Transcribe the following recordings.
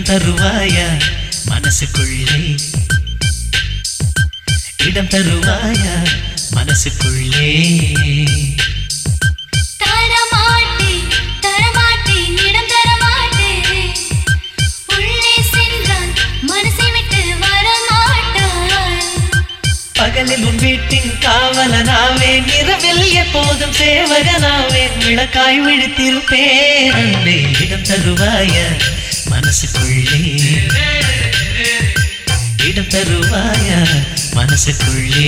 இடம் தருவாயா மனசுக்குள்ளே இடம் தருவாயா மனசுக்குள்ளே தரமாட்டேன் தரமாட்டேன் இடம் தரமாட்டேன் உள்ளே சென்றால் மனசை விட்டு வரமாட்டாய் பகலில் உன் வீட்டின் காவலனாவேன் இரவில் எப்போதும் சேவகனாவேன் விளக்காய் விழித்திருப்பேன் அன்பே இடம் தருவாய மனசுக்குள்ளே இடம் தருவாய மனசுக்குள்ளே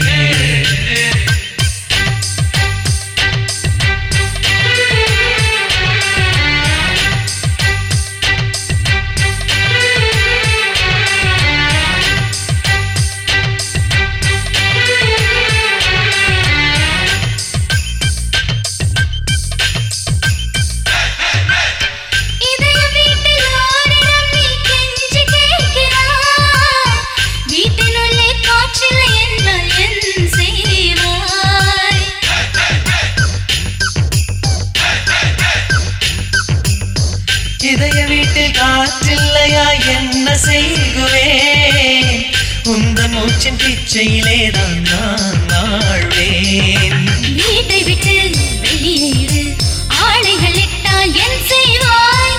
இதய வீட்டில் ஓரிடம் நீ கெஞ்சி கேட்கிறாய் வீட்டினுள்ளே காற்றில்லை என்றால் என் செய்வாய் இதய வீட்டில் காற்றில்லையா என்ன செய்குவேன் உந்த மூச்சின் பிச்சையிலே தான் நான் வாழ்வேன் வீட்டை விட்டு வெளியேறு ஆடைகள் இட்டால் என் செய்வாய்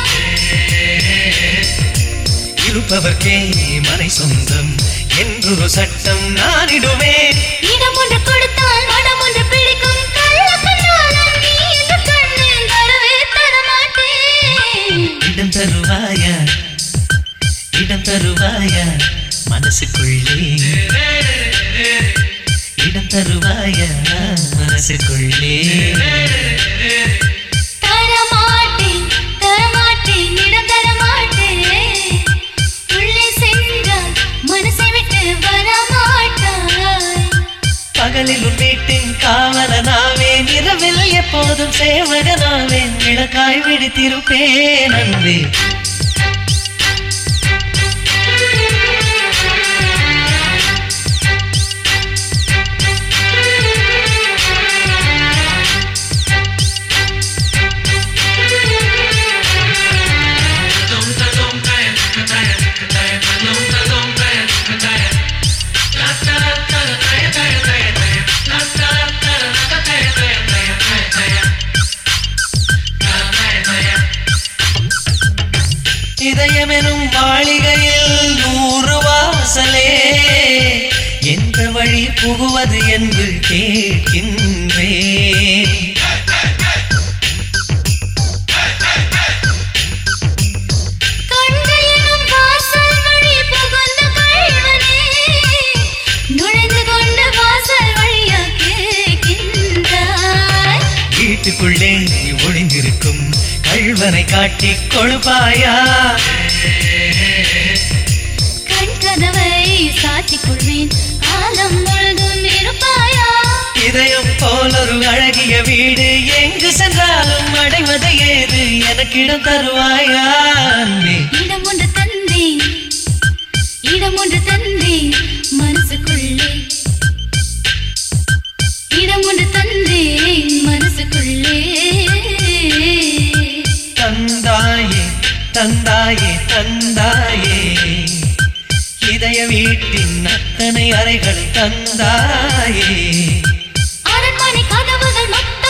இருப்பவர்க்கே மனை சொந்தம் என்றொரு சட்டம் நானிடுவேன் இடம் ஒன்று கொடுத்தால் மனம் ஒன்று பிடிக்கும் கள்ள கண்ணாளன் நீ இந்த கண்ணில் வரவே தரமாட்டேன் இடம் தருவாயா இடம் தருவாயா மனசுக்குள்ளே இடம் தருவாயா மனசுக்குள்ளே தரமாட்டேன் தரமாட்டேன் இடம் தரமாட்டேன் உள்ளே சென்றால் மனசை விட்டு வரமாட்டாய் பகலில் உன் வீட்டின் காவலனாவேன் இரவில் எப்போதும் சேவகனாவேன் விளக்காய் விழித்திருப்பேன் அன்பே இதயமெனும் மாளிகையில் நூறு வாசலே எந்த வழி புகுவது என்று கேட்கின்றேன் கண்கள் எனும் வாசல் வழி புகுந்த கள்வனே நுழைந்து கொண்டு வாசல் வழியா கேட்கின்றாய் வீட்டுக்குள்ளே ஒளிந்திருக்கும் கள்வனை காட்டிக் கொழுப்பாயா கண் கதவை சாத்திக் கொள்வேன் காலம் முழுதும் இருப்பாயா இதயம் போலொரு அழகிய வீடு எங்கு சென்றாலும் அடைவது ஏது எனக்கிடம் தருவாயா அன்பே இடம் ஒன்று தந்தேன் இடம் ஒன்று தந்தேன் மனசுக்குள்ளே இடம் ஒன்று தந்தேன் மனசுக்குள்ளே தந்தாயே தந்தாயே தந்தாயே இதய வீட்டின் அத்தனை அறைகள் தந்தாயே அரண்மனை கதவுகள் மட்டும்